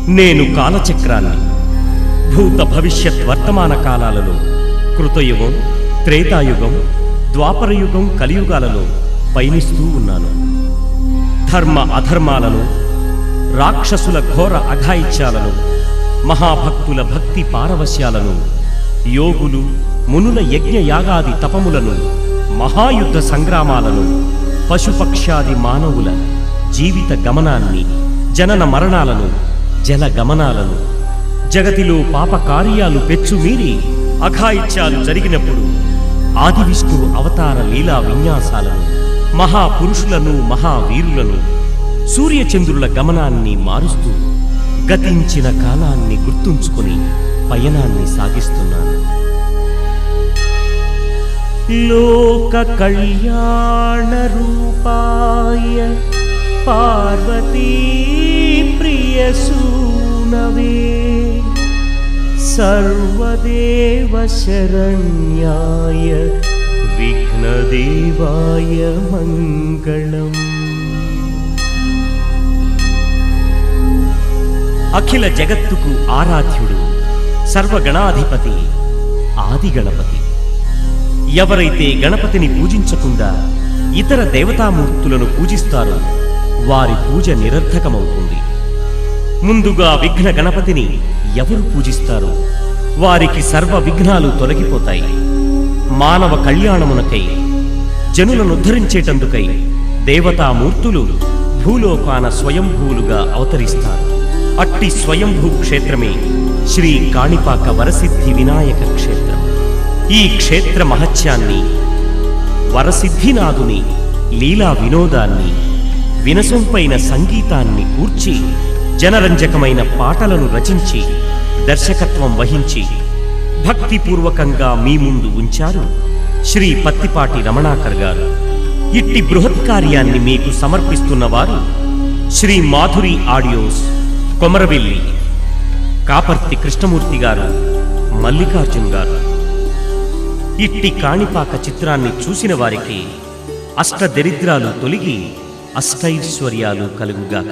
నేను కాలచక్రాన్ని భూత భవిష్యత్ వర్తమాన కాలాలలో కృతయుగం త్రేతాయుగం ద్వాపరయుగం కలియుగాలలో పయనిస్తూ ఉన్నాను ధర్మ అధర్మాలను రాక్షసుల ఘోర అఘాయిత్యాలను మహాభక్తుల భక్తి పారవశ్యాలను యోగులు మునుల యజ్ఞ యాగాది తపములను మహాయుద్ధ సంగ్రామాలను పశుపక్షాది మానవుల జీవిత గమనాన్ని జనన మరణాలను జల గమనాలను జగతిలో పాప కార్యాలు పెచ్చుమీరి అఘాయిత్యాలు జరిగినప్పుడు ఆది విష్ణువు అవతార లీలా విన్యాసాలను మహాపురుషులను మహావీరులను సూర్యచంద్రుల గమనాన్ని మారుస్తూ గతించిన కాలాన్ని గుర్తుంచుకొని పయనాన్ని సాగిస్తున్నాను లోక కళ్యాణ రూపాయ పార్వతీ ప్రియ సూనవే సర్వదేవ శరణ్యాయ విఘ్నదేవాయ మంగళం అఖిల జగత్తుకు ఆరాధ్యుడు సర్వగణాధిపతి ఆది గణపతి ఎవరైతే గణపతిని పూజించకుండా ఇతర దేవతామూర్తులను పూజిస్తారో వారి పూజ నిరర్థకమవుతుంది ముందుగా విఘ్న గణపతిని ఎవరు పూజిస్తారో వారికి సర్వ విఘ్నాలు తొలగిపోతాయి మానవ కళ్యాణమునకై జనులను ఉద్ధరించేటందుకై దేవతామూర్తులు భూలోకాన స్వయంభూలుగా అవతరిస్తారు అట్టి స్వయంభూ క్షేత్రమే శ్రీ కాణిపాక వరసిద్ధి వినాయక క్షేత్రం ఈ క్షేత్ర మహత్యాన్ని వరసిద్ధినాథుని లీలా వినోదాన్ని వినసొంపైన సంగీతాన్ని కూర్చి జనరంజకమైన పాటలను రచించి దర్శకత్వం వహించి భక్తిపూర్వకంగా మీ ముందు ఉంచారు శ్రీ పత్తిపాటి రమణాకర్ గారు ఇట్టి బృహత్ కార్యాన్ని మీకు సమర్పిస్తున్న వారు శ్రీ మాధురి ఆడియోస్ కొమరవెల్లి కాపర్తి కృష్ణమూర్తి గారు మల్లికార్జున్ గారు ఇట్టి కాణిపాక చిత్రాన్ని చూసిన వారికి అష్ట దరిద్రాలు తొలగి అష్టైశ్వర్యాలు కలుగుగాక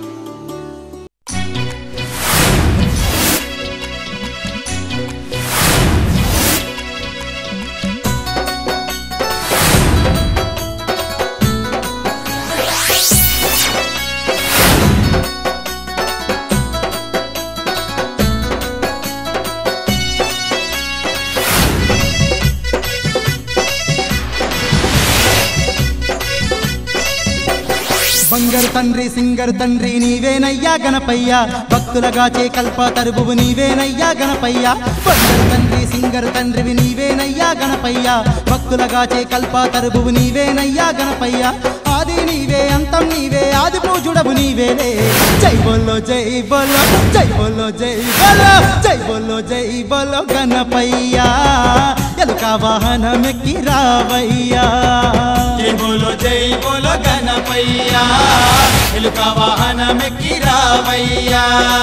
బంగారు తండ్రి సింగరు తండ్రి నీవేనయ్యా గణపయ్య భక్తులగాచే కల్ప తరుబువు నీవేనయ్యా గణపయ్య బంగారు తండ్రి సింగరు తండ్రివి నీవేనయ్యా గణపయ్య భక్తులగాచే కల్ప తరుబువు నీవేనయ్యా గణపయ్య ఆది నీవే అంతం నీవే ఆది పూజుడవు నీవేలే జై బోలో జై బోలో జై బోలో జై బోలో జై బోలో జై బోలో గణపయ్య ఎలుక వాహనమెక్కి రావయ్యా జై బోలో జై బోలో గణపయ్యా ఎలుక వాహనమెక్కి రావయ్యా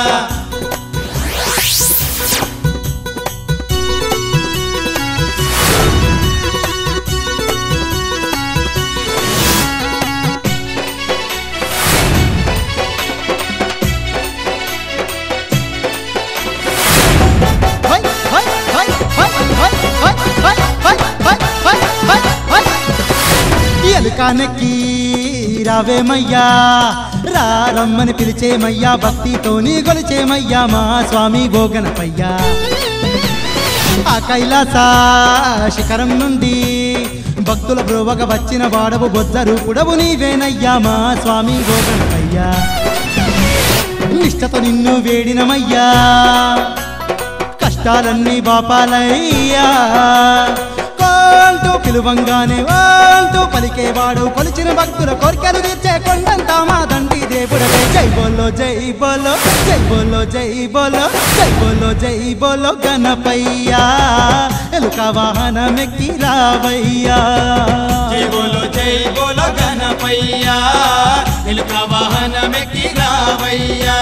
హై హై హై హై హై హై హై హై హై హై హై హై ఎలుకానెక్కి రావేమయ్యా రారమ్మని పిలిచేమయ్యా భక్తితోని గొలిచేమయ్యా మా స్వామి గోగనపయ్యా ఆ కైలాస శిఖరం నుండి భక్తుల బ్రోవగ వచ్చిన వాడవు బొజ్జ రూపుడవు నీవేనయ్యా మా స్వామి గోగనపయ్యా నిష్టతో నిన్ను వేడినమయ్యా కష్టాలన్నీ బాపాలయ్యా కోంటూ పిలువంగానే ఓంటూ పలికేవాడు కొలిచిన భక్తుల కోరికలు తీర్చే కొండంత మా తండ్రి దేవుడవే జై బోలో జై బోలో జై బోలో జై బోలో జై బోలో జై బోలో గణపయ్యా ఎలుక వాహనమెక్కి రావయ్యా జై బోలో జై బోలో గణపయ్యా ఎలుక వాహనమెక్కి రావయ్యా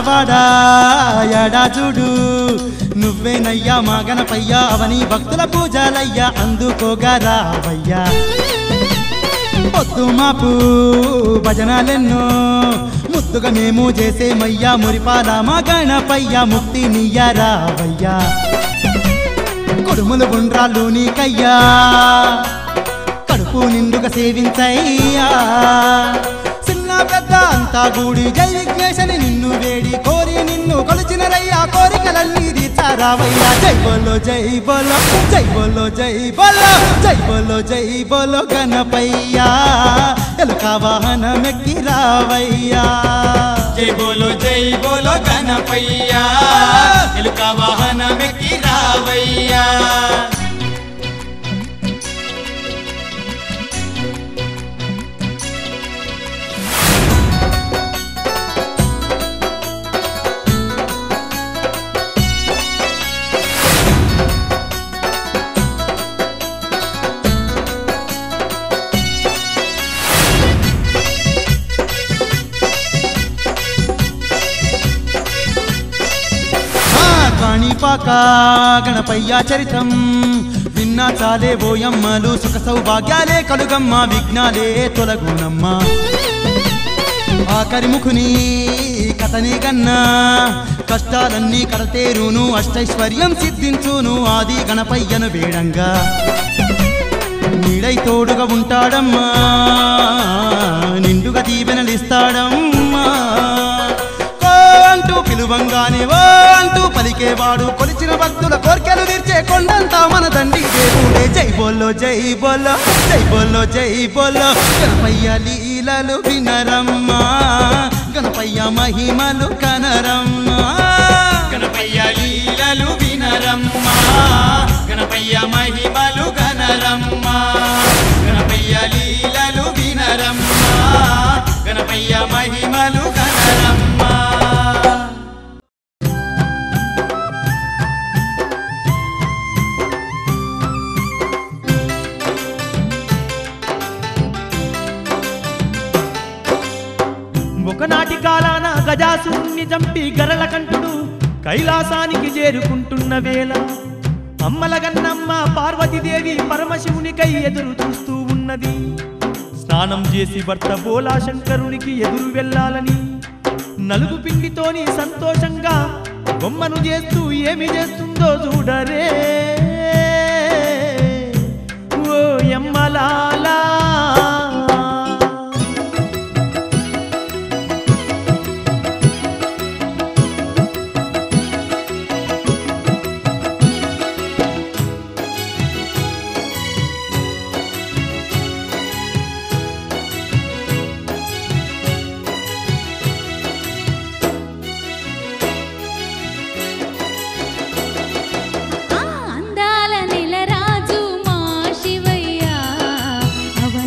విజయవాడా ఎడా చూడు నువ్వేనయ్యా మా గణపయ్యా అవని భక్తుల పూజలయ్యా అందుకోగా రావయ్యా పొద్దు మాపు భజనాలెన్నో ముద్దుగా మేము చేసేమయ్యా మురిపాల మా గణపయ్యా ముక్తి నీయరావయ్యా కొడుములు గుండ్రాలు నీకయ్యా కడుపు నిండుగా సేవించయ్యా చిన్న పెద్ద అంతా కూడి జై విఘ్నేశని నిన్ను వేడి కోరి నిన్ను కొలిచిన రయ్యా కోరికలన్నీ తీర్చారావయ్యా జై బోలో జై బోలో జై బోలో జై బోలో జై బోలో జై బోలో గణపయ్యా ఎలుక వాహనమెక్కి రావయ్యా జై బోలో జై బోలో గణపయ్యా ఎలుక వాహనమెక్కి రావయ్యా ఆ కాణిపాక గణపయ్య చరితం విన్నా చాలే ఓయమ్మలు సుఖ సౌభాగ్యాలే కలుగమ్మ విఘ్నాలే తొలగునమ్మ ఆఖరి ముఖుని కథనే కన్నా కష్టాలన్నీ కడతేరును అష్టైశ్వర్యం సిద్ధించును ఆది గణపయ్యను వేడంగా నీడై తోడుగా ఉంటాడమ్మా నిండుగా దీవెనలిస్తాడమ్మా కో అంటూ పిలువంగానే ఓ అంటూ పలికేవాడు కొలిచిన భక్తుల కోర్కెలు తీర్చే కొండంతా మన తండ్రి దేవుడే జై బోల్లో జై బోల్లో జై బోల్లో జై బోల్లో గణపయ్య లీలలు వినరమ్మా గణపయ్య మహిమలు కనరమ్మా గణపయ్య లీలలు వినరమ్మా గణపయ్య మహిమలు గనరమ్మా గణపయ్య లీలలు వినరమ్మా గణపయ్య మహిమలు గనరమ్మా ఒకనాటి కాలాన గజాసుని చంపి గరల కంటుడు కైలాసానికి చేరుకుంటున్న వేళ అమ్మల గన్నమ్మ పార్వతీదేవి పరమశివునికై ఎదురు చూస్తూ ఉన్నది స్నానం చేసి భర్త బోలా శంకరునికి ఎదురు వెళ్ళాలని నలుగు పిండితోని సంతోషంగా బొమ్మను చేస్తూ ఏమి చేస్తుందో చూడరే ఓ ఎమ్మలాలా ఆ అందాల నెలరాజు మా శివయ్య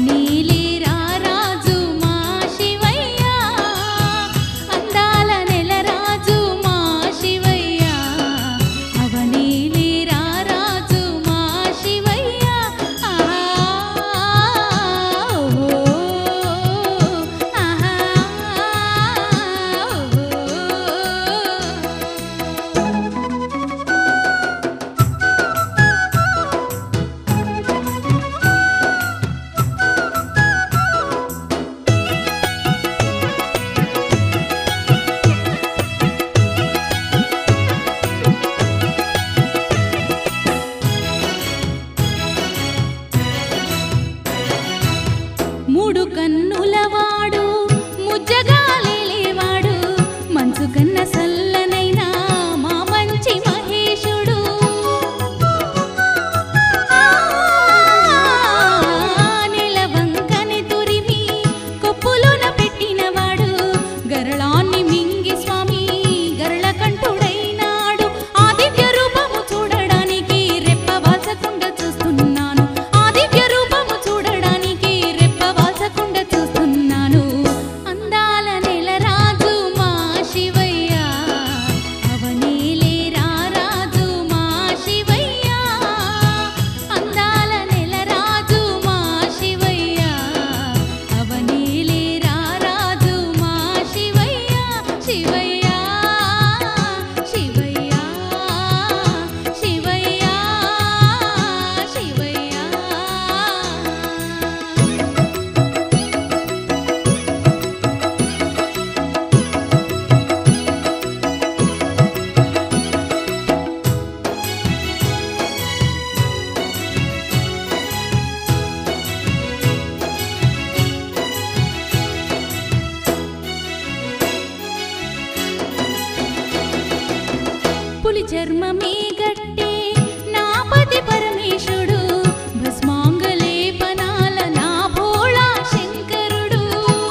పులి చర్మమే గట్టే నా పతి పరమేశుడు భస్మాంగలేపనాల నా భోళా శంకరుడు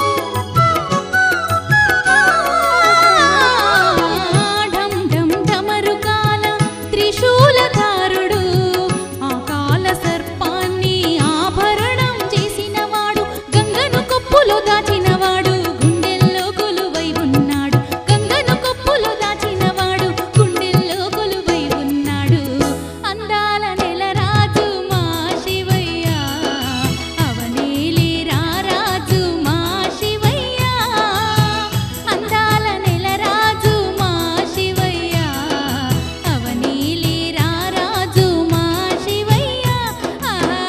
ఢం ఢం ఢమరుకాల త్రిశూలధారుడు ఆ కాల సర్పాన్ని ఆభరణం చేసినవాడు గంగను కొప్పులో దాచినవాడు గుండెల్లో కొలువై ఉన్నాడు గంగను కొప్పులో దాచినవాడు గుండెల్లో కొలువై ఉన్నాడు అందాల నెలరాజు మా శివయ్య అవనేలే రారాజు మా శివయ్య అందాల నెలరాజు మా శివయ్య అవనేలే రారాజు మా శివయ్య ఆహా,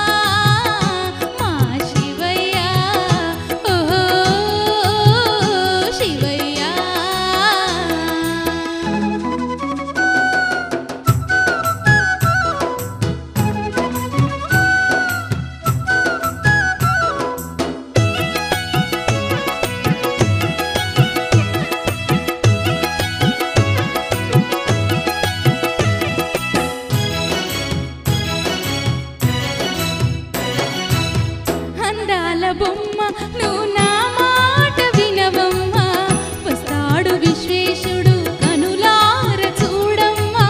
మా శివయ్య ఓహో శివయ్య అందాల బొమ్మ నువ్వు నా మాట వినవమ్మా వస్తాడు విశ్వేశుడు కనులార చూడమ్మా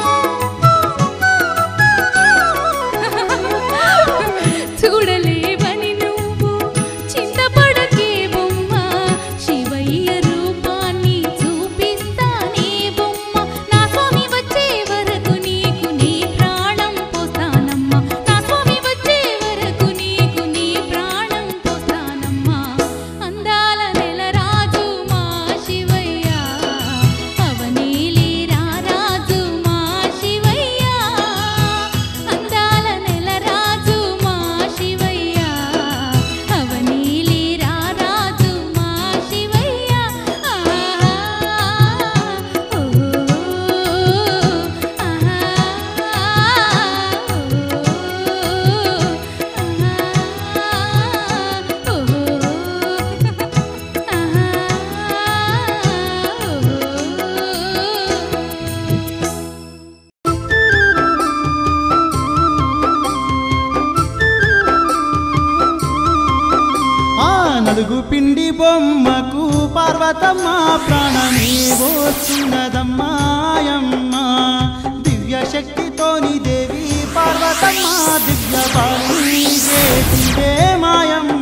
చూడలేవని నువ్వు చింతపడకే బొమ్మ శివయ్య రూపాన్ని చూపిస్తానే బొమ్మ నా స్వామి వచ్చే వరకు నీకు నీ ప్రాణం పోస్తానమ్మా నా స్వామి వచ్చే వరకు నీకు నీ ప్రాణం పోస్తానమ్మా అందాల నెలరాజు మా శివయ్య అవనీలి రారాజు మా శివయ్య అందాల నెలరాజు మా శివయ్య అవనీలి రారాజు మా శివయ్య ఆహా ఓ ఆ నలుగు పిండి బొమ్మకు పార్వతమ్మ ప్రాణమే వస్తున్నదమ్మాయమ్మ దివ్య శక్తితోని దేవి పార్వతమ్మ దివ్య బాణి చేసిందే మాయమ్మ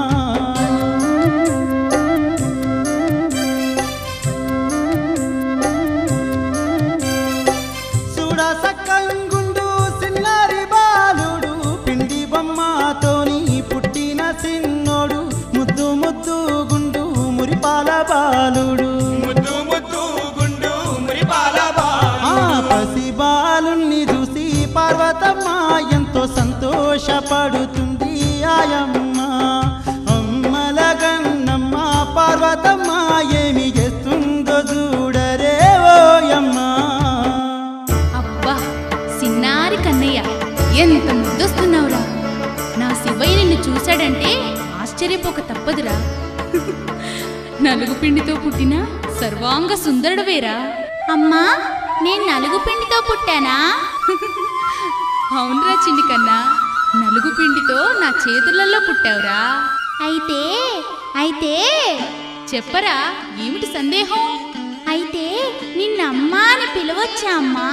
చూడ సక్కంగుండు సిన్నారి బాలుడు పిండి బొమ్మతోని పుట్టిన సిన్నోడు ముద్దు ముద్దు గుండు మురిపాల బాలుడు ముద్దు ముద్దు గుండు మురిపాల ఆ బాలు పసి బాలుణ్ణి చూసి పార్వతమ్మ ఎంతో సంతోషపడుతుంది ఆయమ్మ అమ్మల గన్నమ్మ పార్వతమ్మ ఏమి చేస్తుందో చూడరే ఓయమ్మ అబ్బా సిన్నారి కన్నయ్య ఎంత ముద్దొస్తున్నావురా నా శివయ్య నిన్ను చూశాడంటే ఆశ్చర్యపోక తప్పదురా నలుగు పిండితో పుట్టిన సర్వాంగ సుందరుడువేరా అమ్మా నేను నలుగు పిండితో పుట్టానా అవునరా చిన్ని కన్నా నలుగు పిండితో నా చేతులలో పుట్టావురా అయితే అయితే చెప్పరా ఏమిటి సందేహం అయితే నిన్నమ్మా అని పిలవచ్చా అమ్మా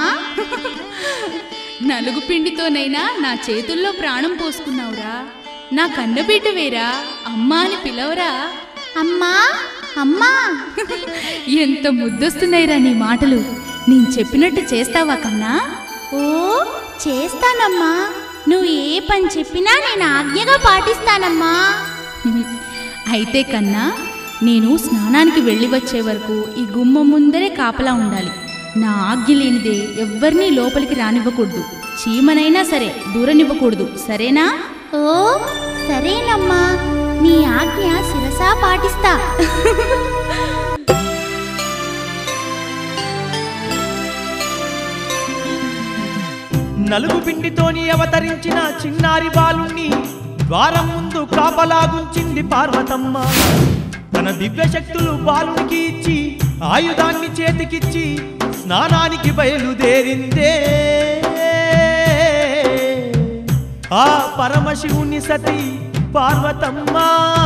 నలుగు పిండితోనైనా నా చేతుల్లో ప్రాణం పోసుకున్నావురా నా కన్నబిడ్డవేరా అమ్మా అని పిలవరా అమ్మా అమ్మా ఎంత ముద్దొస్తున్నాయిరా నీ మాటలు నేను చెప్పినట్టు చేస్తావా కన్నా ఓ చేస్తానమ్మా నువ్వు ఏ పని చెప్పినా నేను ఆజ్ఞగా పాటిస్తానమ్మా అయితే కన్నా నేను స్నానానికి వెళ్ళి వచ్చే వరకు ఈ గుమ్మం ముందరే కాపలా ఉండాలి నా ఆజ్ఞ లేనిదే ఎవ్వరినీ లోపలికి రానివ్వకూడదు చీమనైనా సరే దూరనివ్వకూడదు సరేనా ఓ సరేనమ్మా నీ ఆజ్ఞ శిరసా పాటిస్తా నలుగు పిండితోని అవతరించిన చిన్నారి బాలుణ్ణి ద్వారం ముందు కాపలాగుంచింది పార్వతమ్మ తన దివ్య శక్తులు బాలునికి ఇచ్చి ఆయుధాన్ని చేతికిచ్చి స్నానానికి బయలుదేరిందే ఆ పరమశివుని సతి పార్వతమ్మ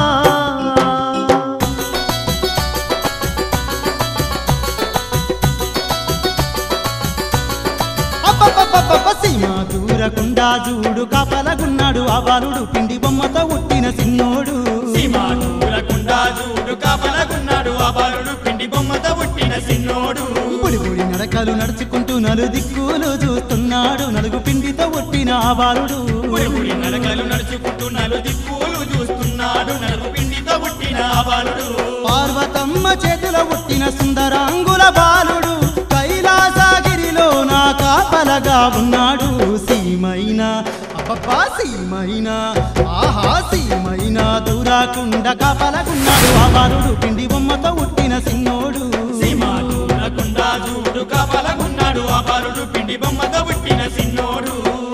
అబ్బబ్బబ్బబ్బబ్బ సీమ దూరకుండా చూడు కాపలగున్నాడు ఆ బాలుడు పిండి బొమ్మతో ఉట్టిన సిన్నోడు సీమాటూరకుండా చూడు కాపలకున్నాడు ఆ బాలుడు పిండి బొమ్మతో పుట్టిన సిన్నోడు బుడి బుడి నడకలు నడుచుకుంటూ నలు దిక్కులు చూస్తున్నాడు నలుగు పిండితో ఉట్టిన ఆ బాలుడు ఉడి నడకలు నడుచుకుంటూ నలు దిక్కులు చూస్తున్నాడు నలుగు పిండితో పుట్టిన ఆ బాలుడు పార్వతమ్మ చేతిలో ఉట్టిన సుందరాంగుల బాలుడు కైలాసగిరిలో నా కాపలగా ఉన్నాడు సీమైన అబ్బబ్బా సీమైన ఆహా సీమైన దూరాకుండ కాపలగున్నాడు ఆ బాలుడు పిండి బొమ్మతో ఉట్టిన సిన్నోడు సీమాటూరకుండా చూడు కాపలకున్నాడు ఆ బాలుడు పిండి బొమ్మతో పుట్టిన సిన్నోడు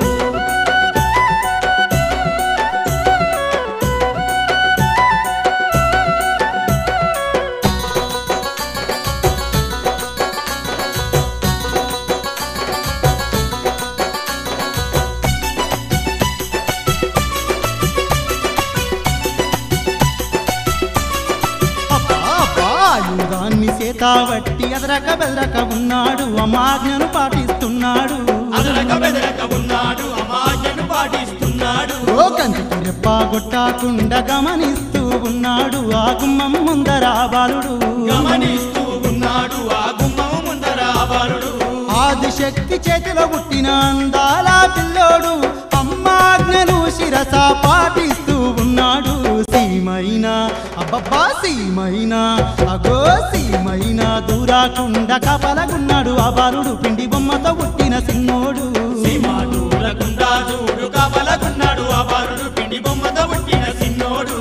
అబ్బా అబ్బా ఆయుధాన్ని చేతావట్టి అదరక బెదరక ఉన్నాడు అమాజ్ఞను పాటిస్తున్నాడు అదరక బెదరక ఉన్నాడు అమాయను పాటిస్తున్నాడు ఓ కంటికి రెప్ప కొట్టకుండా గమనిస్తూ ఉన్నాడు ఆ గుమ్మం ముందర ఆ బాలుడు గమనిస్తూ ఉన్నాడు ఆ గుమ్మం ముందర ఆ బాలుడు ఆదిశక్తి చేతిలో పుట్టిన అందాల పిల్లోడు అమ్మాజ్ఞను శిరస పాటిస్తూ ఉన్నాడు సీమైన అబ్బబ్బా సీమైన అగో సీమైన దూరాకుండ కపలగున్నాడు ఆ బాలుడు పిండి బొమ్మతో పుట్టిన సిన్నోడు సీమాటూరకుండా చూడు కాపలకున్నాడు ఆ బాలుడు పిండి బొమ్మతో పుట్టిన సిన్నోడు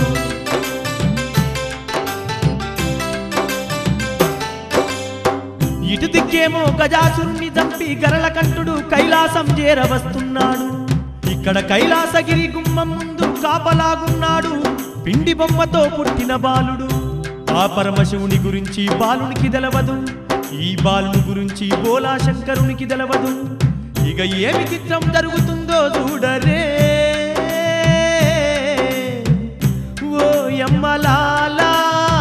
ఇటు దిక్కేమో గజాసురుణ్ణి చంపి గరళ కంఠుడు కైలాసం చేరవస్తున్నాడు ఇక్కడ కైలాసగిరి గుమ్మం ముందు కాపలాగున్నాడు పిండి బొమ్మతో పుట్టిన బాలుడు ఆ పరమశివుని గురించి బాలునికి తెలవదు ఈ బాలుని గురించి బోలా శంకరునికి తెలవదు ఇక ఏమి చిత్రం జరుగుతుందో చూడరే ఓ యమ్మలాలా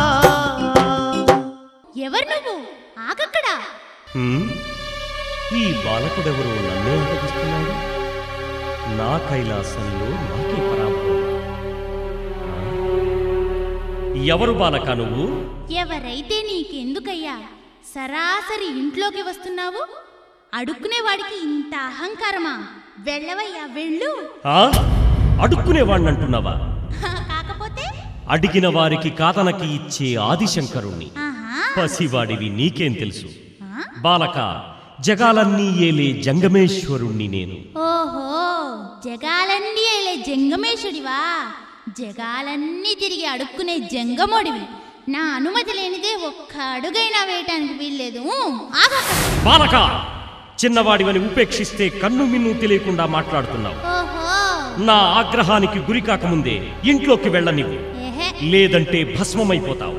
ఎవరు నువ్వు ఆగక్కడా హ్మ్? ఈ బాలకుడెవరు నన్నే అడ్డగిస్తున్నాడు నా కైలాసంలో నాకే పరాభవం ఆ? ఎవరు బాలక నువ్వు ఎవరైతే నీకెందుకయ్యా సరాసరి ఇంట్లోకి వస్తున్నావు అడుక్కునేవాడికి ఇంత అహంకారమా వెళ్ళవయ్యా వెళ్ళు ఆ? అడుక్కునేవాణ్ణంటున్నావా హా, కాకపోతే అడిగిన వారికి కాతనకి ఇచ్చే ఆదిశంకరుణ్ణి ఆహా పసివాడివి నీకేం తెలుసు ఆ? బాలక జగాలన్నీ ఏలే జంగమేశ్వరుణ్ణి నేను ఓహో జగాలన్నీ ఏలే జంగమేశుడివా జగాలన్నీ తిరిగి అడుక్కునే జంగమోడివి నా అనుమతి లేనిదే ఒక్క అడుగైనా వేయటానికి వీల్లేదు ఆగక్క బాలక చిన్నవాడివని ఉపేక్షిస్తే కన్ను మిన్ను తెలియకుండా మాట్లాడుతున్నావు ఓహో నా ఆగ్రహానికి గురి కాకముందే ఇంట్లోకి వెళ్ళనివ్వు ఏహే లేదంటే భస్మమైపోతావు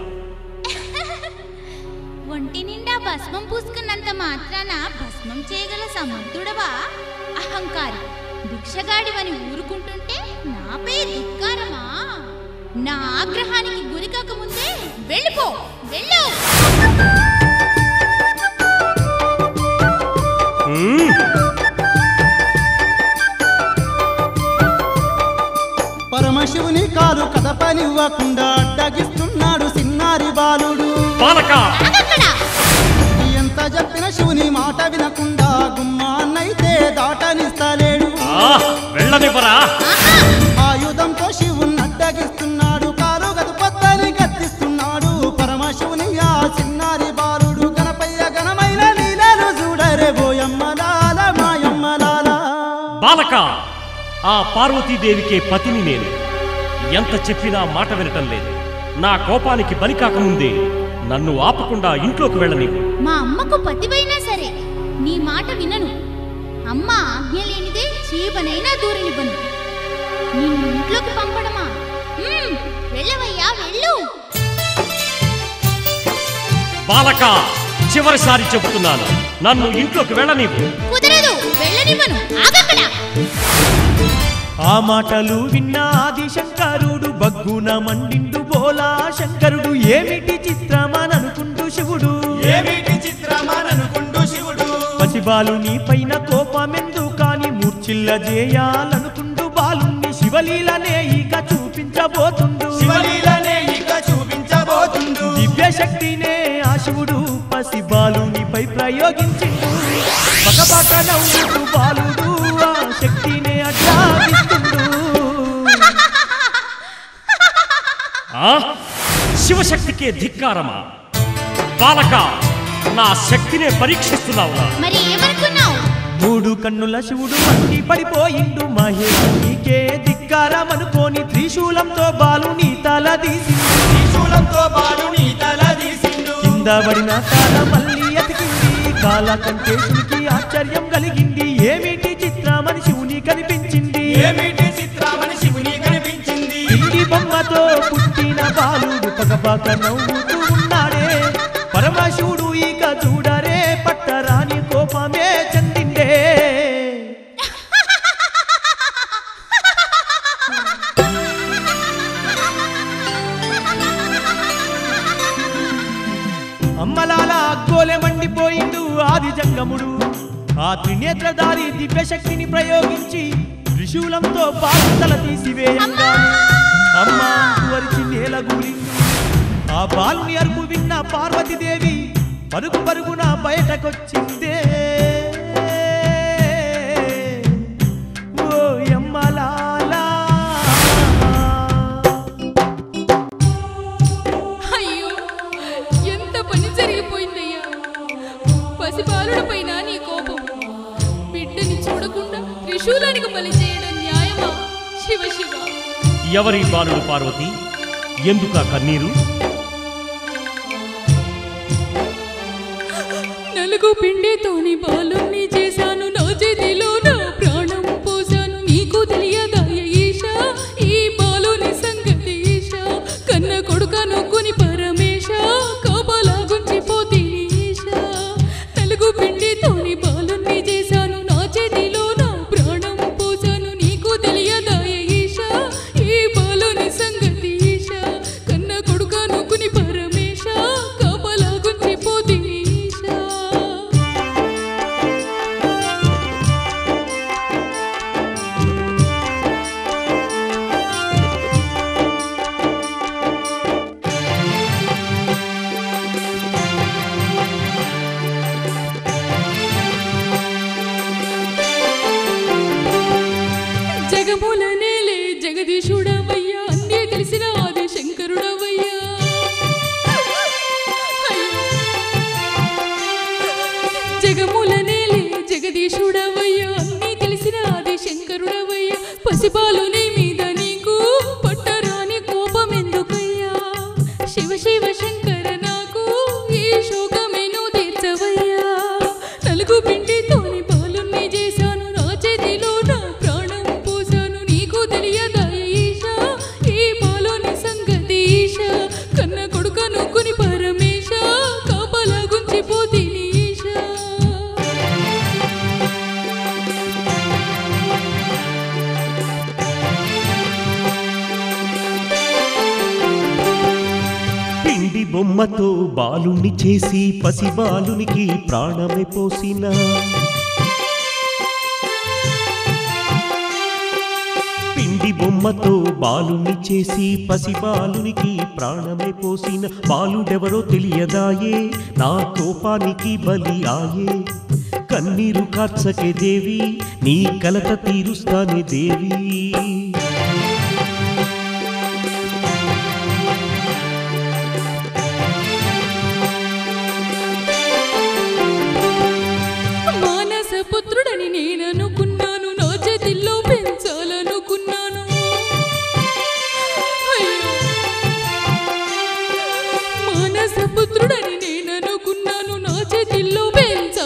ఒంటి నిండా భస్మం పూసుకున్నంత మాత్రాన భస్మం చేయగల సమర్థుడవా అహంకారి భిక్షగాడివని ఊరుకుంటుంటే నాపై ధిక్కారమా నా ఆగ్రహానికి గురికాక ముందే వెళ్ళిపో వెళ్ళు హ్మ్? పరమశివుని కాలు కదపనివ్వకుండా అడ్డగిస్తున్నాడు సిన్నారి బాలుడు బాలక ఆగక్కడ ఎంత చెప్పిన శివుని మాట వినకుండా గుమ్మాన్నైతే దాటనిస్తలేడు ఆ, వెళ్ళనివ్వరా ఆహా ఆయుధంతో శివుని అడ్డగిస్తున్నాడు కాలు గదుపద్దని గద్దిస్తున్నాడు పరమశివుని ఆ చిన్నారి బాలుడు గణపయ్య ఘనమైన లీలలు చూడరే బోయమ్మలాల మాయమ్మలాల బాలక ఆ పార్వతీదేవికే పతిని నేను ఎంత చెప్పినా మాట వినటం లేదు నా కోపానికి బలి కాకముందే నన్ను ఆపకుండా ఇంట్లోకి వెళ్ళనివ్వు మా అమ్మకు పతివైనా సరే నీ మాట వినను అమ్మ ఆజ్ఞ లేనిదే చీపనైనా దూరనివ్వను నిన్ను ఇంట్లోకి పంపడమా మ్మ్, వెళ్ళవయ్యా వెళ్ళు బాలక చివరిసారి చెబుతున్నాను నన్ను ఇంట్లోకి వెళ్ళనివ్వు కుదరదు వెళ్ళనివ్వను ఆగక్కడ ఆ మాటలు విన్న ఆది శంకరుడు బగ్గున మండిండు బోలా శంకరుడు ఏమిటి చిత్రమననుకుంటూ శివుడు ఏమిటి చిత్రమాననుకుంటూ శివుడు పసిబాలుని పైన కోపమెందు కాని మూర్చిల్ల చేయాలనుకుంటూ బాలుణ్ణి శివలీలనే ఇక చూపించబోతుండు శివలీలనే ఇక చూపించబోతుండు దివ్య శక్తినే ఆ శివుడు పసిబాలునిపై ప్రయోగించిండు పకపక నవ్వుతూ బాలుడు ఆ శక్తినే అడ్డాదిస్తుండు ఆ శివశక్తికే ధిక్కారమా బాలక నా శక్తినే పరీక్షిస్తున్నావురా మరి ఏమనుకున్నావు మూడు కన్నుల శివుడు మండి పడిపోయిండు మహేశునికే ధిక్కారమనుకోని త్రిశూలంతో బాలుని తల తీసిండు త్రిశూలంతో బాలుని తల తీసిండు కింద పడిన కాల మళ్ళీ అతికింది కాల కంటేశునికి ఆశ్చర్యం కలిగింది ఏమిటి చిత్రమని శివుని కనిపించింది ఏమిటి చిత్రమని శివుని కనిపించింది ఇంటి బొమ్మతో పుట్టిన బాలుడు పగపగ నవ్వుతూ ఉన్నాడే పరమశివుడు ఇక చూడరే పట్టరాని కోపమే చెందిండే అమ్మలాల అగ్గోలే మండిపోయిండు ఆది జంగముడు ఆ త్రినేత్రధారి దివ్యశక్తిని ప్రయోగించి త్రిశూలంతో బాలుతల తీసివేయంగా అమ్మ వరిచి నేల గూలిండు ఆ బాలుని అరుపు విన్న పార్వతీదేవి పరుగు పరుగున బయటకొచ్చిందే ఓ యమ్మలాలా అయ్యో ఎంత పని జరిగిపోయిందయ్యా పసిబాలుడి పైన నీ కోపం బిడ్డని చూడకుండా త్రిశూలానికి బలి చేయడం న్యాయమా శివ శివ ఎవరి బాలుడు పార్వతి ఎందుక కన్నీరు నలుగు పిండితోని బాలుని చేశాను నా చేతిలో నా ప్రాణం పోశాను నీకు తెలియదా ఈశా ఈ బాలుని సంగతి ఈశా కన్న కొడుక నొక్కుని పరమేశ కాపలా గుంచిపోతీని ఈశా నలుగు పిండితోని బాలుని చేశాను నా చేతిలో నా ప్రాణం పోశాను నీకు తెలియదా ఈశా ఈ బాలుని సంగతి ఈశా కన్న కొడుక నొక్కుని పరమేశ కాపలా గుంచిపోతీని ఈశా జగముల నేలే జగదీశుడవయ్యా అన్నీ తెలిసిన ఆది శంకరుడవయ్యా అయ్యో. జగముల నేలే జగదీశుడవయ్యా అన్నీ తెలిసిన ఆది శంకరుడవయ్యా పసిపాలుని మీద నీకు పట్టరాని కోపం ఎందుకయ్యా శివ శివ శంకర నాకు ఈ శోకమేను తీర్చవయ్యా నలుగు పిండితోని బాలుని చేశాను నా చేతిలో నా ప్రాణం పోశాను నీకు తెలియదా ఈశా ఈ బాలుని సంగతి ఈశా కన్న కొడుక నొక్కుని పరమేశ కాపలా గుంచిపోతీని ఈశా పిండి బొమ్మతో బాలుణ్ణి చేసి పసి బాలునికి ప్రాణమే పోసిన పిండి బొమ్మతో బాలుణ్ణి చేసి పసి బాలునికి ప్రాణమే పోసిన బాలుడెవరో తెలియదాయే నా కోపానికి బలి ఆయే కన్నీరు కార్చకే దేవి నీ కలత తీరుస్తానే దేవి మానస పుత్రుడని నేననుకున్నాను నా చేతిలో పెంచాలనుకున్నాను అయ్యో. మానస పుత్రుడని నేననుకున్నాను నా చేతిలో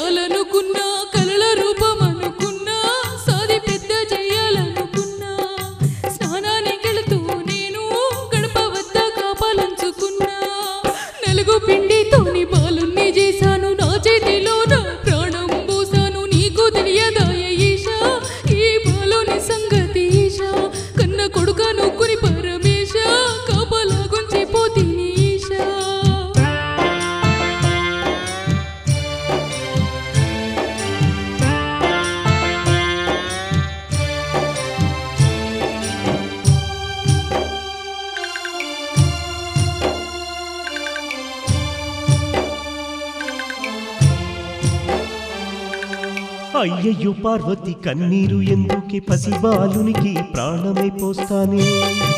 పెంచాలనుకున్నా కలల రూపం అనుకున్నా సాది పెద్ద చేయాలనుకున్నా అయ్యయ్యో పార్వతి కన్నీరు ఎందుకే పసిబాలునికి ప్రాణమే పోస్తానే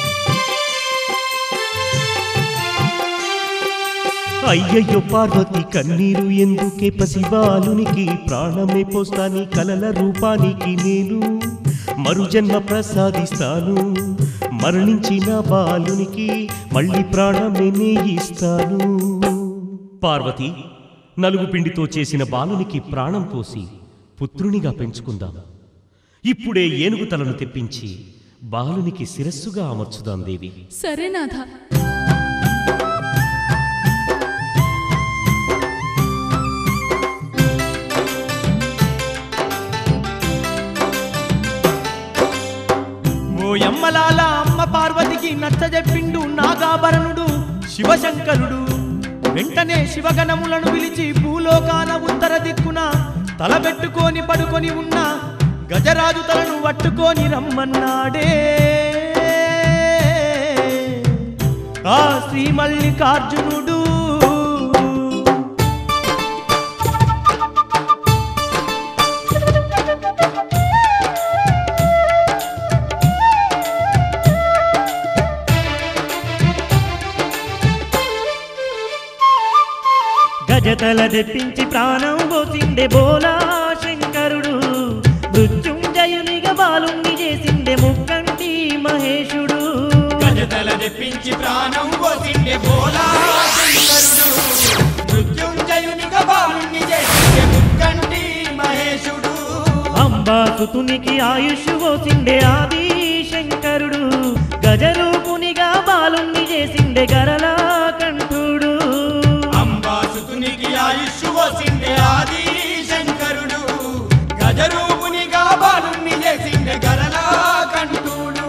అయ్యయ్యో పార్వతి కన్నీరు ఎందుకే పసిబాలునికి ప్రాణమే పోస్తాని కలల రూపానికి నేను మరుజన్మ ప్రసాదిస్తాను మరణించిన బాలునికి మళ్ళీ ప్రాణమే నే ఇస్తాను పార్వతి నలుగు పిండితో చేసిన బాలునికి ప్రాణం పోసి పుత్రునిగా పెంచుకుందాం ఇప్పుడే ఏనుగు తలను తెప్పించి బాలునికి శిరస్సుగా అమర్చుదాం దేవి సరే నాథ ఓ యమ్మలాల అమ్మ పార్వతికి నచ్చజెప్పిండు నాగాభరణుడు శివశంకరుడు వెంటనే శివగణములను పిలిచి భూలోకాన ఉత్తర దిక్కున తలబెట్టుకొని పడుకొని ఉన్న గజరాజు తలను పట్టుకొని రమ్మన్నాడే ఆ శ్రీ మల్లికార్జునుడు గజతల తెప్పించి ప్రాణం పోసిండే బోలా శంకరుడు మృత్యుంజయునిగా బాలుణ్ణి చేసిండే ముక్కంటి మహేశుడు గజతల తెప్పించి ప్రాణం పోసిండే బోలా శంకరుడు మృత్యుంజయునిగా బాలుణ్ణి చేసిండే ముక్కంటి మహేశుడు అంబాసుతునికి ఆయుష్ పోసిండే ఆది శంకరుడు గజరూపునిగా బాలుణ్ణి చేసిండే గరలా కంఠుడు అంబాసుతునికి ఆయుష్ పోసిండే ఆది శంకరుడు గజరూపునిగా బాలుణ్ణి చేసిండే గరలా కంఠుడు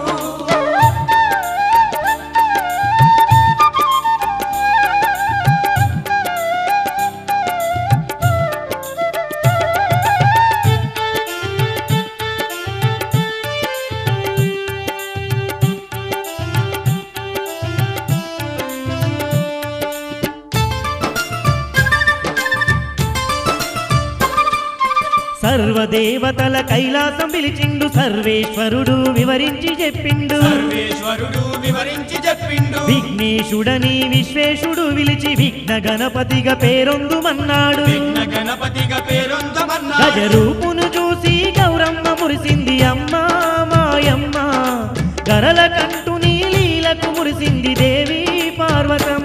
సర్వదేవతల కైలాసం పిలిచిండు సర్వేశ్వరుడు వివరించి చెప్పిండు సర్వేశ్వరుడు వివరించి చెప్పిండు విఘ్నేశుడని విశ్వేశుడు విలిచి విఘ్న గణపతిగా పేరొందుమన్నాడు విఘ్న గణపతిగా పేరొందమన్నాడు గజరూపును చూసి గౌరమ్మ మురిసింది అమ్మా మాయమ్మ గరల కంటుని లీలకు మురిసింది దేవి పార్వతమ్మ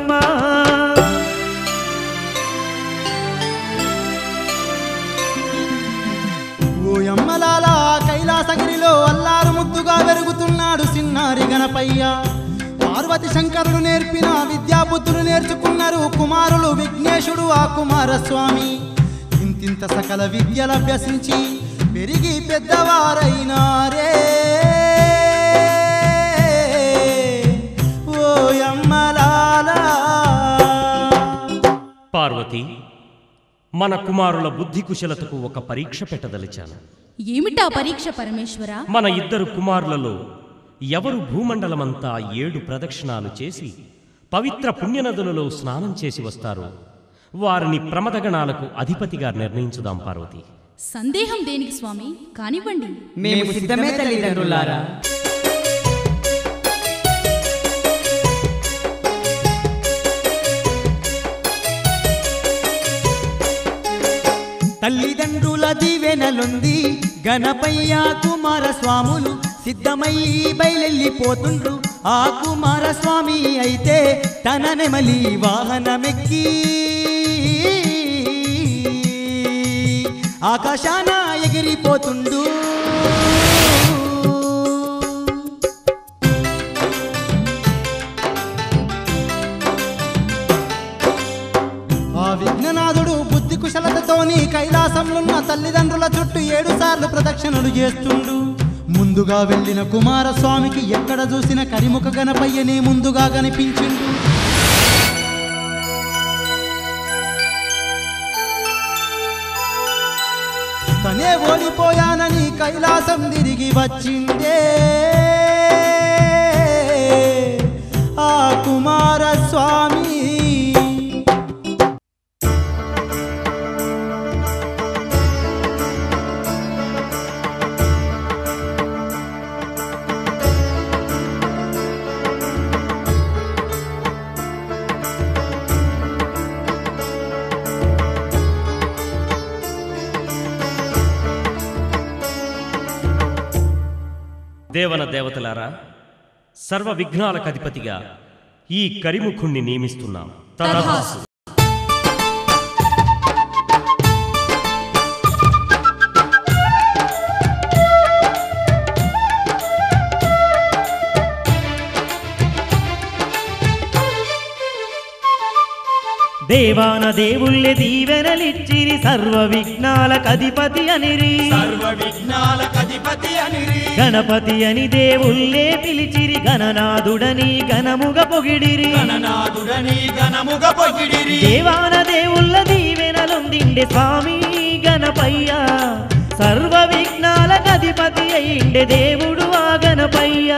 ఓ యమ్మలాల కైలాసగిరిలో అల్లారు ముద్దుగా వెరుగుతున్నాడు సిన్నారి గణపయ్య పార్వతి శంకరుడు నేర్పిన విద్యాబుద్ధులు నేర్చుకున్నారు కుమారులు విఘ్నేశుడు ఆ కుమారస్వామి ఇంతింత సకల విద్యలు అభ్యసించి పెరిగి పెద్దవారైనారే ఓ యమ్మలాలా పార్వతి మన కుమారుల బుద్ధి కుశలతకు ఒక పరీక్ష పెట్టదలిచాను ఏమిటా పరీక్ష పరమేశ్వర మన ఇద్దరు కుమారులలో ఎవరు భూమండలమంతా ఏడు ప్రదక్షిణాలు చేసి పవిత్ర పుణ్యనదులలో స్నానం చేసి వస్తారో వారిని ప్రమదగణాలకు అధిపతిగా నిర్ణయించుదాం పార్వతి సందేహం దేనికి స్వామి కానివ్వండి మేము సిద్ధమే తల్లిదండ్రులారా తల్లిదండ్రుల దీవెనలుంది గణపయ్య కుమార స్వాములు సిద్ధమై బయలెళ్ళిపోతుండ్రు ఆ కుమార స్వామి అయితే తన నెమలి వాహనమెక్కి ఆకాశాన ఎగిరిపోతుండు ఆ విఘ్ననాథుడు బుద్ధి కుశలతతోని కైలాసంలున్న తల్లిదండ్రుల చుట్టూ ఏడు సార్లు ప్రదక్షిణలు చేస్తుండు ముందుగా వెళ్ళిన కుమారస్వామికి ఎక్కడ చూసిన కరిముఖ గణపయ్యనే ముందుగా కనిపించిండు తనే ఓడిపోయానని కైలాసం తిరిగి వచ్చిండే ఆ కుమారస్వామి దేవన దేవతలారా సర్వ విఘ్నాలకు అధిపతిగా ఈ కరిముఖుణ్ణి నియమిస్తున్నాం తథాస్తు. దేవాన దేవుళ్ళే దీవెనలిచ్చిరి సర్వ విఘ్నాలకు అధిపతి అనిరి సర్వ విఘ్నాలకు అధిపతి అనిరి గణపతి అని దేవుళ్ళే పిలిచిరి గణనాథుడని గణముగ పొగిడిరి గణనాథుడని గణముగ పొగిడిరి దేవాన దేవుళ్ళ దీవెనలుందిండే స్వామి గణపయ్య సర్వ విఘ్నాలకు అధిపతి అయిండే దేవుడు ఆ గణపయ్య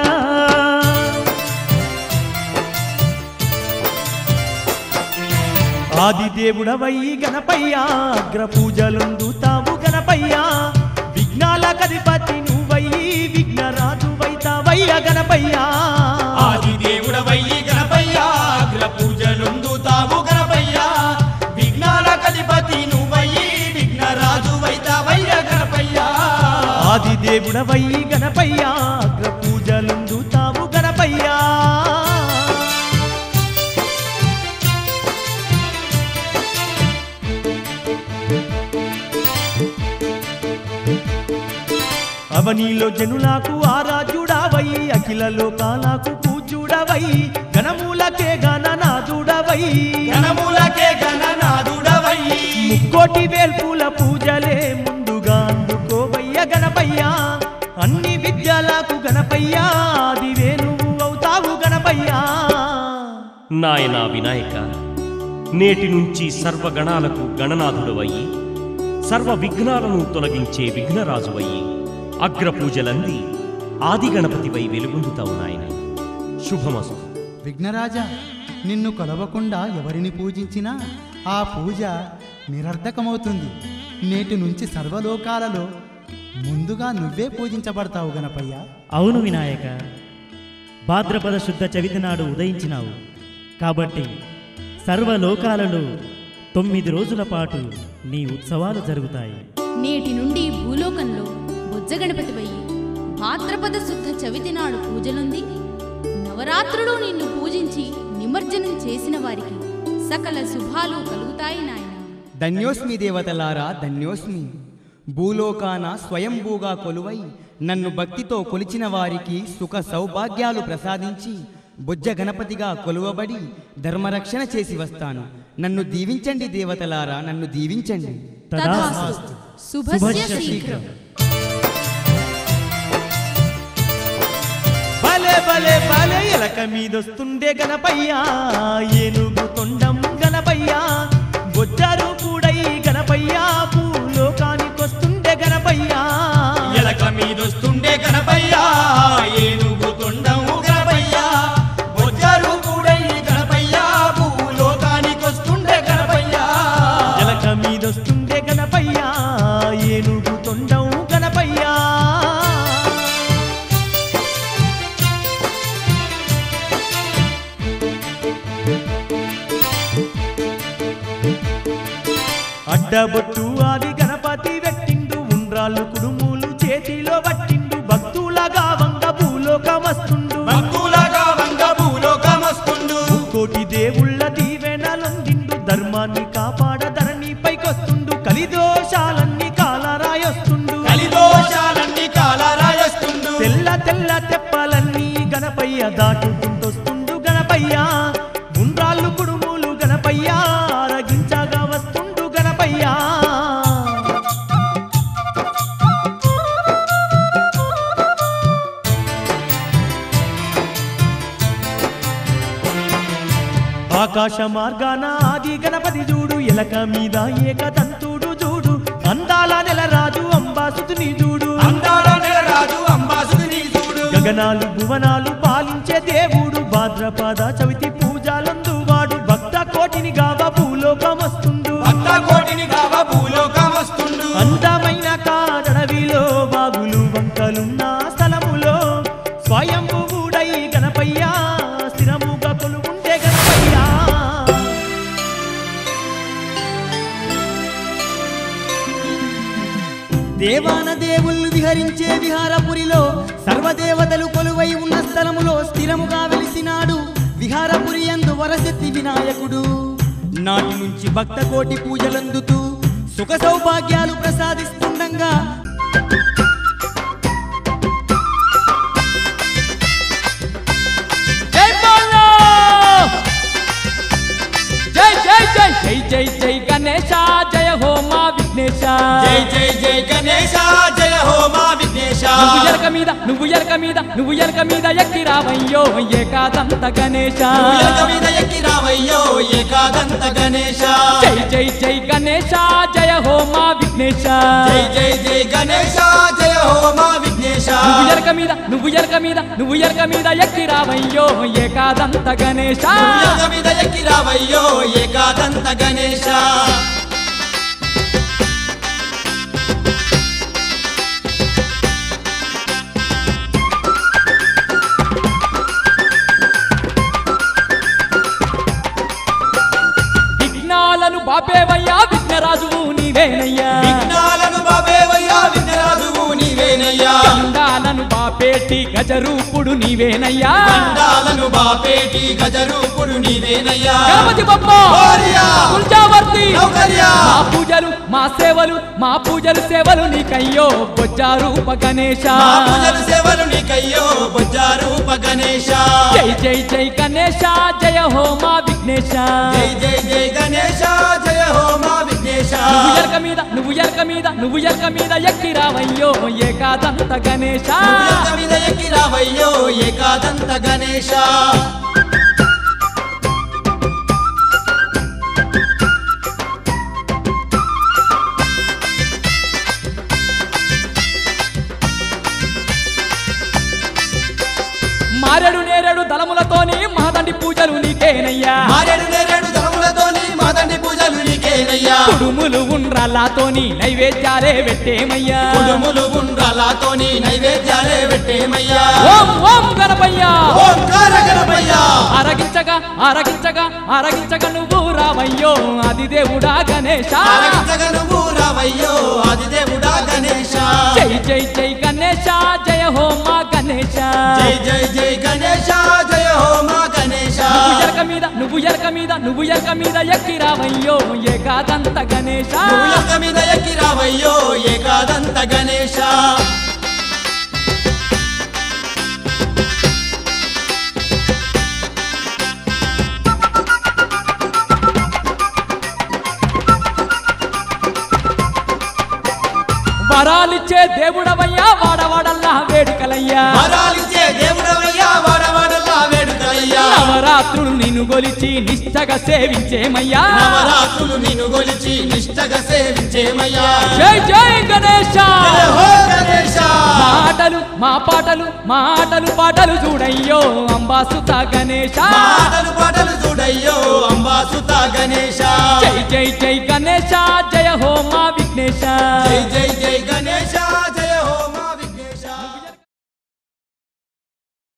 ఆదిదేవుడవయ్యి గణపయ్యా అగ్ర పూజలుందుతావు గణపయ్యా విఘ్నాల కధిపతి నువ్వయ్యి విఘ్నరాజు వైతావయ్య గణపయ్యా ఆది దేవుడవయ్యి గణపయ్య అగ్ర పూజలుందుతావు గణపయ్య విఘ్నాల కధిపతి నువ్వయ్యి విఘ్నరాజు వైతావయ్య గణపయ్య ఆదిదేవుడవయ్యి గణపయ్యా అగ్ర పూజలుందుతావు గణపయ్యా అవనీలో జనులకు ఆరాజుడవై అఖిల లోకాలకు పూజుడవై గణమూలకే గణనాథుడవై గణములకే గణనాథుడవయ్యి ముక్కోటి వేల్పుల పూజలే ముందుగా అందుకోవయ్య గణపయ్యా అన్ని విద్యలకు గణపయ్యా ఆదివే నువ్వు అవుతావు గణపయ్యా నాయనా వినాయక నేటి నుంచి సర్వగణాలకు గణనాథుడవయ్యి సర్వ విఘ్నాలను తొలగించే విఘ్నరాజువయ్యి అగ్రపూజలంది ఆది గణపతివై వెలుగొందుతావు నాయన శుభమస్తు విఘ్నరాజా నిన్ను కొలవకుండా ఎవరిని పూజించినా ఆ పూజ నిరర్ధకమవుతుంది నేటి నుంచి సర్వలోకాలలో ముందుగా నువ్వే పూజించబడతావు గణపయ్య అవును వినాయక భాద్రపద శుద్ధ చవితి నాడు ఉదయించినావు కాబట్టి సర్వలోకాలలో తొమ్మిది రోజుల పాటు నీ ఉత్సవాలు జరుగుతాయి నేటి నుండి భూలోకంలో బొజ్జ గణపతివయ్యి భాద్రపద శుద్ధ చవితి నాడు పూజలుంది నవరాత్రులు నిన్ను పూజించి నిమజ్జనం చేసిన వారికి సకల శుభాలు కలుగుతాయి నాయన ధన్యోస్మి దేవతలారా ధన్యోస్మి భూలోకాన స్వయంభూగా కొలువై నన్ను భక్తితో కొలిచిన వారికి సుఖ సౌభాగ్యాలు ప్రసాదించి బొజ్జ గణపతిగా కొలువబడి ధర్మరక్షణ చేసి వస్తాను నన్ను దీవించండి దేవతలారా నన్ను దీవించండి తథాస్తు శుభస్య శీఘ్రం భలే భలే భలే ఎలక మీదొస్తుండే గణపయ్యా ఏనుగు తొండం గణపయ్యా బొజ్జారు కూడై గణపయ్యా భూలోకానికొస్తుండే గణపయ్యా ఎలక మీదొస్తుండే గణపయ్య ఏనుగు తొండము గణపయ్య బొజ్జారు కూడై గణపయ్య భూలోకానికొస్తుండే గణపయ్య ఎలక మీదొస్తుండే గణపయ్యా ఏనుగు తొండం గణపయ్యా అడ్డబొట్టు ఆది గణపతి వెట్టిండు ఉండ్రాళ్ళు కుడుములు చేతిలో పట్టిండు భక్తులగా వంగ భూలోకమస్తుండు భక్తులగా వంగ భూలోకమస్తుండు కోటి దేవుళ్ళ దీవెనలొందిండు ధర్మాన్ని కాపాడ ధరణి పైకొస్తుండు కలిదోషాలన్నీ కాలరాయొస్తుండు కలిదోషాలన్నీ కాలరాయస్తుండు తెల్ల తెల్ల తెప్పలన్నీ గణపయ్య దాటుకుంటొస్తుండు గణపయ్య గుండ్రాళ్ళు కుడుములు గణపయ్య అరగించగా వస్తుండు గణపయ్య ఆకాశ మార్గాన ఆది గణపతి చూడు ఎలక మీద ఏకదంతుడు చూడు అందాల నెలరాజు అంబాసుతుని చూడు అందాల నెలరాజు అంబాసుని చూడు గగనాలు భువనాలు పాలించే దేవుడు భాద్రపద చవితి పూజలందువాడు భక్త కోటిని గావ భూలోకమస్తుండు భక్త కోటిని కావ భూలోకమస్తుండు అందమైన కాడడవిలో బాగులు వంకలున్న స్థలములో స్వయంభువుడై గణపయ్య స్థిరముగా కొలువుండే గణపయ్య దేవాన సర్వదేవుళ్ళు విహరించే విహారపురిలో సర్వదేవతలు కొలువై ఉన్న స్థలములో స్థిరముగా వెలిసినాడు విహారపురి యందు వరసిద్ధి వినాయకుడు నాటి నుంచి భక్త కోటి పూజలందుతూ సుఖ సౌభాగ్యాలు ప్రసాదిస్తుండగా జై బాలా జై జై జై జై జై జై గణేశ జయ హో మా విఘ్నేశ జై జై జై గణేశ జయ హో మా విఘ్నేశ నువ్వు ఎలక మీద నువ్వు ఎలక మీద నువ్వు ఎలక మీద ఎక్కి రావయ్యో ఏకాదంత గణేశ ఎలక మీద ఎక్కి రావయ్యో ఏకాదంత గణేశ జై జై జై గణేశ జయ హో మా విఘ్నేశ జై జై జై గణేశ జయ హో మా విఘ్నేశ నువ్వు ఎలక మీద నువ్వు ఎలక మీద నువ్వు ఎలక మీద ఎక్కి రావయ్యో ఏకాదంత గణేశ ఎలక మీద ఎక్కి రావయ్యో ఏకాదంత గణేశ విఘ్నాలను బాపేవయ్యా విఘ్నరాజువు నీవేనయ్యా విఘ్నాలను బాబేవయ్యా విఘ్నరాజువు నీవేనయ్యా గండాలను బాపేటి గజరూపుడు నీవేనయ్యా గండాలను బాపేటి గజరూపుడు నీవేనయ్యా గణపతి బొమ్మ మోరియా! తుల్జావర్తి సౌకర్యా! మా పూజలు మా సేవలు మా పూజలు సేవలు నీకయ్యో బొజ్జారూప గణేశ మా పూజలు సేవలు నీకయ్యో బొజ్జారూప గణేశ జై జై జై గణేశ జయ హో మా విఘ్నేశ జై జై జై గణేశ జయ హో మా విఘ్నేశ నువ్వు ఎలక మీద నువ్వు ఎలక మీద నువ్వు ఎలక మీద ఎక్కి రావయ్యో ఏకాదంత గణేశ ఎలక మీద ఎక్కి రావయ్యో ఏకాదంత గణేశ మారెడు నేరెడు దళములతోని మహదండి పూజలు నీకేనయ్యా మారేడు నేరేడు దళములతోని మాదండి పూజలు నీకేనయ్యా కుడుములు ఉండ్రాలతోని నైవేద్యాలే పెట్టేమయ్యా కుడుములు గుండ్రాలతోని నైవేద్యాలే పెట్టేమయ్యా ఓం ఓం గణపయ్యా ఓంకార గణపయ్యా అరగించగా అరగించగా అరగించగా నువ్వు రావయ్యో అది దేవుడా గణేశ అరగించగ నువ్వు రావయ్యో ఆదిదేవుడా గణేశ జై జై జై గణేశ జయ హో మా గణేశ జై జై జై గణేశ జయ హో మా గణేశ నువ్వు ఎలక మీద నువ్వు ఎలక మీద నువ్వు ఎలక మీద ఎక్కి రావయ్యో ఏకాదంత గణేశ నువ్వు ఎలక మీద ఎక్కి రావయ్యో ఏకాదంత గణేశ వరాలిచ్చే దేవుడవయ్యా వాడవాడల్లా వేడుకలయ్యా వరాలిచ్చే దేవుడవయ్యా వాడవాడల్లా వేడుకలయ్యా నవరాత్రులు నిన్ను గొలిచి నిష్టగా సేవించేమయ్యా నవరాత్రులు నిన్ను గొలిచి నిష్టగా సేవించేమయ్యా జై జై గణేశ జయ హో గణేశ మాటలు మా పాటలు మాటలు పాటలు చూడయ్యో అంబాసుత గణేశ మాటలు పాటలు చూడయ్యో అంబాసుత గణేశ జై జై జై గణేశ